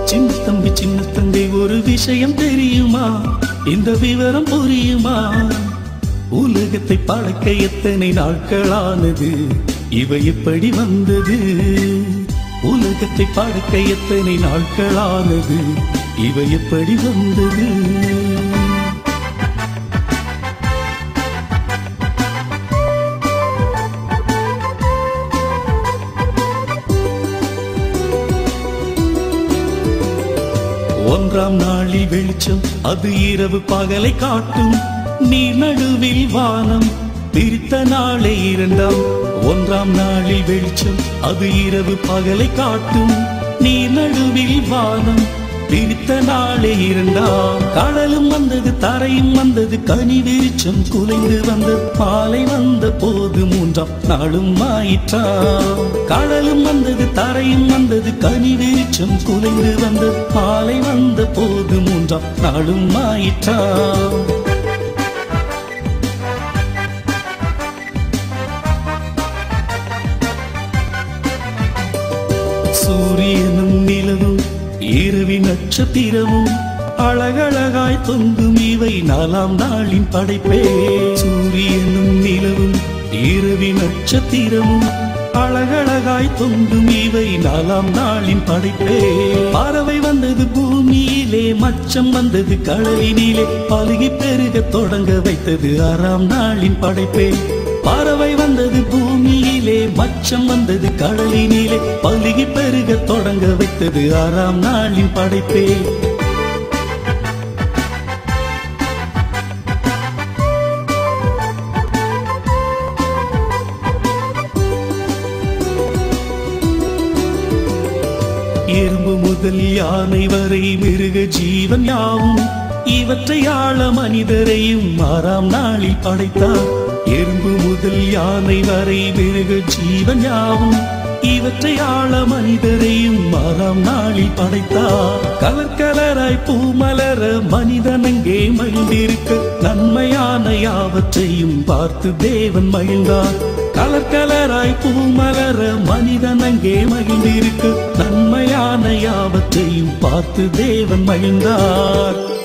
சின்ன தம்பி சின்ன தம்பி ஒரு விஷயம் தெரியுமா இந்த விவரம் புரியுமா உலகத்தை படைக்க எத்தனை நாட்களானது இவை எப்படி வந்தது உலகத்தை படைக்க எத்தனை நாட்களானது இவை எப்படி வந்தது ஒன்றாம் நாளில் வெளிச்சம் அது இரவு பகலை காட்டும் நீர் நடுவில் வானம் பிரித்த நாளை இரண்டாம் ஒன்றாம் நாளில் வெளிச்சம் அது இரவு பகலை காட்டும் நீர் நடுவில் வானம் பிரித்த நாளே இரண்டாம் கடலும் வந்தது தரையும் வந்தது கனி விரிச்சம் குலைந்து வந்தது மாலை வந்த போது மூன்றாம் நாளும் ஆயிற்றாம் கடலும் வந்தது தரையும் வந்தது கனி விரிச்சம் குலைந்து வந்தது மாலை வந்த போது மூன்றாம் நாளும் ஆயிற்றாம் சூரியனும் நிலவும் இரவி நட்சத்திரமும் அழகழகாய் தொங்கும் இவை நாலாம் நாளின் படைப்பே சூரியனும் நிலவும் இரவி நட்சத்திரமும் அழகழகாய் தொங்கும் இவை நாலாம் நாளின் படைப்பே பறவை வந்தது பூமியிலே மச்சம் வந்தது கடலினிலே பழுகி பெருக தொடங்க வைத்தது ஆறாம் நாளின் படைப்பே பறவை வந்தது பூமியிலே மச்சம் வந்தது கடலினிலே பழுகி பெருக தொடங்க வைத்தது ஆறாம் நாளின் படைப்பே எறும்பு முதல் யானை வரை மிருக ஜீவன் யாவும் இவற்றை ஆள மனிதரையும் ஆறாம் நாளில் படைத்தார் எறும்பு முதல் யானை வரை மிருக ஜீவன் யாவும் இவற்றை ஆள மனிதரையும் ஆறாம் நாளில் படைத்தார் கலர் கலராய் பூமலர மனிதன் அங்கே மகிழ்ந்திருக்க நன்மையான யாவற்றையும் பார்த்து தேவன் மகிழ்ந்தார் கலர் கலராய் பூமலர மனிதன் அங்கே மகிழ்ந்திருக்க நன்மையான யாவற்றையும் பார்த்து தேவன் மகிழ்ந்தார்